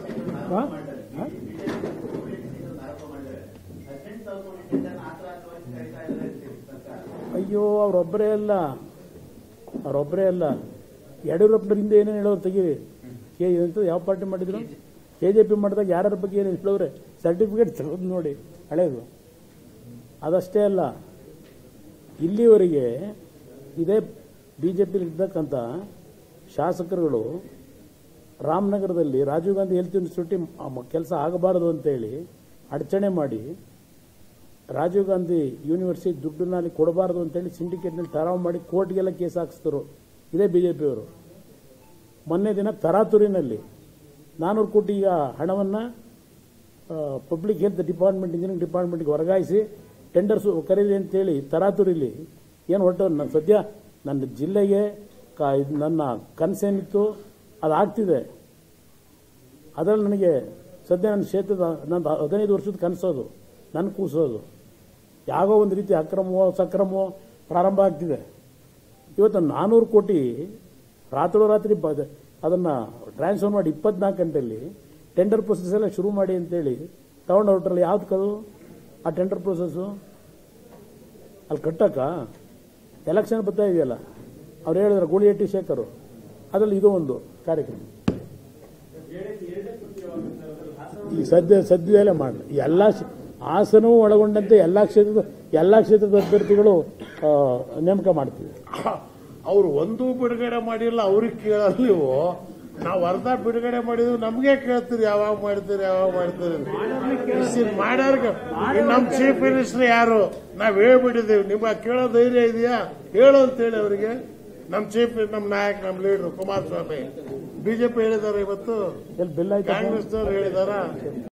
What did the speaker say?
ಹಾ? ಹಾ? ಅಯ್ಯೋ ಅವ್ರೊಬ್ಬರೇ ಅಲ್ಲ ಅವ್ರೊಬ್ಬರೇ ಅಲ್ಲ ಯಡಿಯೂರಪ್ಪನವ್ರ ಹಿಂದೆ ಏನೇನು ಹೇಳೋರು ತೆಗೀರಿ ಕೆ ಎಂತ ಯಾವ ಪಾರ್ಟಿ ಮಾಡಿದ್ರು ಕೆ ಜೆ ಪಿ ಮಾಡಿದಾಗ ಯಾರ್ಯಾರ ಬಗ್ಗೆ ಏನೇನು ಹೇಳೋರೆ ಸರ್ಟಿಫಿಕೇಟ್ ತೆಗೆದು ನೋಡಿ ಹಳೇದು ಅದಷ್ಟೇ ಅಲ್ಲ ಇಲ್ಲಿವರೆಗೆ ಇದೇ ಬಿ ಜೆ ಪಿಲಿ ಇದ್ದಕ್ಕಂಥ ಶಾಸಕರುಗಳು ರಾಮನಗರದಲ್ಲಿ ರಾಜೀವ್ ಗಾಂಧಿ ಹೆಲ್ತ್ ಇನ್ಸ್ಟಿಟ್ಯೂಟ್ ಕೆಲಸ ಆಗಬಾರದು ಅಂತೇಳಿ ಅಡಚಣೆ ಮಾಡಿ ರಾಜೀವ್ ಗಾಂಧಿ ಯೂನಿವರ್ಸಿಟಿ ದುಡ್ಡನ್ನ ಅಲ್ಲಿ ಕೊಡಬಾರದು ಅಂತೇಳಿ ಸಿಂಡಿಕೇಟ್ನಲ್ಲಿ ತರಾವ್ ಮಾಡಿ ಕೋರ್ಟ್ಗೆಲ್ಲ ಕೇಸ್ ಹಾಕಿಸಿದ್ರು ಇದೇ ಬಿಜೆಪಿಯವರು ಮೊನ್ನೆ ದಿನ ತರಾತುರಿನಲ್ಲಿ ನಾನೂರು ಕೋಟಿ ಈಗ ಹಣವನ್ನು ಪಬ್ಲಿಕ್ ಹೆಲ್ತ್ ಡಿಪಾರ್ಟ್ಮೆಂಟ್ ಇಂಜಿನಿಯರಿಂಗ್ ಡಿಪಾರ್ಟ್ಮೆಂಟ್ಗೆ ವರ್ಗಾಯಿಸಿ ಟೆಂಡರ್ಸ್ ಕರೀಲಿ ಅಂತೇಳಿ ತರಾತುರಿಲಿ ಏನು ಹೊರಟು ನನ್ನ ಸದ್ಯ ನನ್ನ ಜಿಲ್ಲೆಗೆ ಕ- ಇದು ನನ್ನ ಕನಸೇನಿತ್ತು ಅದು ಆಗ್ತಿದೆ ಅದರಲ್ಲಿ ನನಗೆ ಸದ್ಯ ನನ್ನ ಕ್ಷೇತ್ರದ ನನ್ನ ಹದಿನೈದು ವರ್ಷದ ಕನಸೋದು ನನ್ನ ಕೂಸೋದು ಯಾಗೋ ಒಂದು ರೀತಿ ಅಕ್ರಮವೋ ಸಕ್ರಮವೋ ಪ್ರಾರಂಭ ಆಗ್ತಿದೆ ಇವತ್ತು ನಾನೂರು ಕೋಟಿ ರಾತ್ರೋರಾತ್ರಿ ಬ- ಅದನ್ನ ಟ್ರಾನ್ಸ್ಫರ್ ಮಾಡಿ ಇಪ್ಪತ್ನಾಲ್ಕು ಗಂಟೆಯಲ್ಲಿ ಟೆಂಡರ್ ಪ್ರೊಸೆಸ್ ಎಲ್ಲ ಶುರು ಮಾಡಿ ಅಂತೇಳಿ ತಗೊಂಡು ಹೊರಟ್ರಲ್ಲ ಯಾವ್ದು ಕದು ಆ ಟೆಂಡರ್ ಪ್ರೊಸೆಸ್ಸು ಅಲ್ಲಿ ಕಟ್ಟಕ್ಕ ಎಲೆಕ್ಷನ್ ಬರ್ತಾ ಇದೆಯಲ್ಲ ಅವ್ರು ಹೇಳಿದ್ರು ಗೂಳಿಹಟ್ಟಿ ಶೇಖರು ಅದರಲ್ಲಿ ಇದು ಒಂದು ಕಾರ್ಯಕ್ರಮ ಈ ಸದ್ಯ ಸದ್ಯದಲ್ಲೇ ಮಾಡಿ ಎಲ್ಲ ಕ್ಷ- ಹಾಸನವೂ ಒಳಗೊಂಡಂತೆ ಎಲ್ಲ ಕ್ಷೇತ್ರದ ಎಲ್ಲ ಕ್ಷೇತ್ರದ ಅಭ್ಯರ್ಥಿಗಳು ಆ, ನೇಮಕ ಮಾಡ್ತೀವಿ ಅವ್ರು ಒಂದು ಬಿಡುಗಡೆ ಮಾಡಿಲ್ಲ ಅವ್ರಿಗೆ ಕೇಳಲ್ಲ ನೀವು ನಾವು ಅರ್ಧ ಬಿಡುಗಡೆ ಮಾಡಿದ್ವಿ ನಮ್ಗೆ ಕೇಳ್ತೀರಿ ಯಾವಾಗ ಮಾಡ್ತೀರಿ ಯಾವಾಗ ಮಾಡ್ತೀರಿ ಅಂತ. ಮಾಡ್ಯಾರ್ಗ ಇನ್ನು ನಮ್ ಚೀಫ್ ಮಿನಿಸ್ಟರ್ ಯಾರು ನಾವ್ ಹೇಳ್ಬಿಟ್ಟಿದ್ದೀವಿ ನಿಮ್ಮ ಕೇಳೋ ಧೈರ್ಯ ಇದೆಯಾ ಹೇಳು ಅಂತೇಳಿ ಅವರಿಗೆ ನಮ್ ಚೀಫ್ ನಮ್ ನಾಯಕ್ ನಮ್ ಲೀಡರ್ ಕುಮಾರಸ್ವಾಮಿ ಬಿಜೆಪಿ ಹೇಳಿದಾರೆ ಇವತ್ತು ಎಲ್ಲಿ ಬಿಲ್ ಆಯ್ತು ಕಾಂಗ್ರೆಸ್ನವ್ರು ಹೇಳಿದಾರ